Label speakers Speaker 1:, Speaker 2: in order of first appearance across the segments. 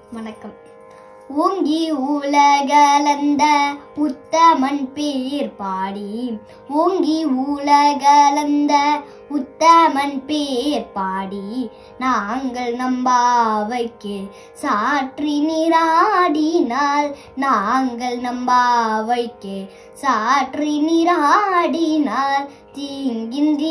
Speaker 1: வணக்கம் ஓங்கி உலகளந்த உத்தமன் பேர் பாடி ஓங்கி உலகளந்த உத்தமன் பேர் பாடி நாங்கள் நம்பாவைக்கு சாற்றி நீராடினால் நாங்கள் நம்பாவைக்கு சாற்றி நீராடினால் தீங்கின்றி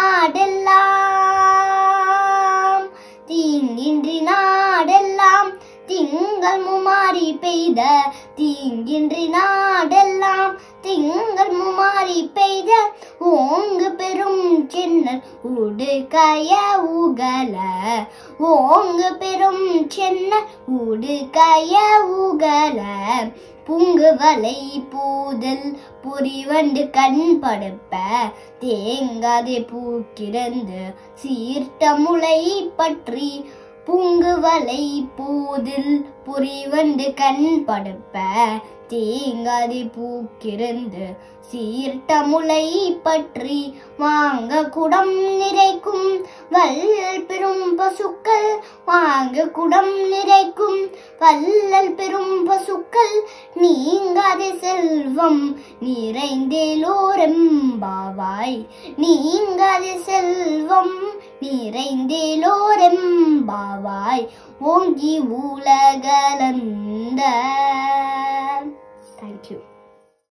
Speaker 1: நாடெல்லாம் தீங்கின்றி நாடெல்லாம் திங்கள் முமாரி பெய்த தீங்கின்றி நாடெல்லாம் திங்கள் முமாரி பெய்த ஓங்கு பெரும் சென்னர் உடுக்கய உகல ஓங்கு பெரும் சென்னர் உடுக்கய உகல புங்கு வலை பூதல் புரிவண்டு கண் படுப்ப தேங்காதே பூக்கிறந்து சீர்த்த முளை பற்றி புங்கு வலை பூதில் புரிவண்டு கண் படுப்ப தேங்காதி பூக்கிருந்து சீர்த்த முளை பற்றி வாங்க குடம் நிறைக்கும் வள்ளல் பெரும் பசுக்கள் வாங்க குடம் நிறைக்கும் வள்ளல் பெரும் பசுக்கள் நீங்காத செல்வம் நிறைந்தேலோரெம்பாவாய் நீங்காத செல்வம் நிறைந்தேலோரெம்பாவாய் ஓங்கி உலகலந்த தேங்க்யூ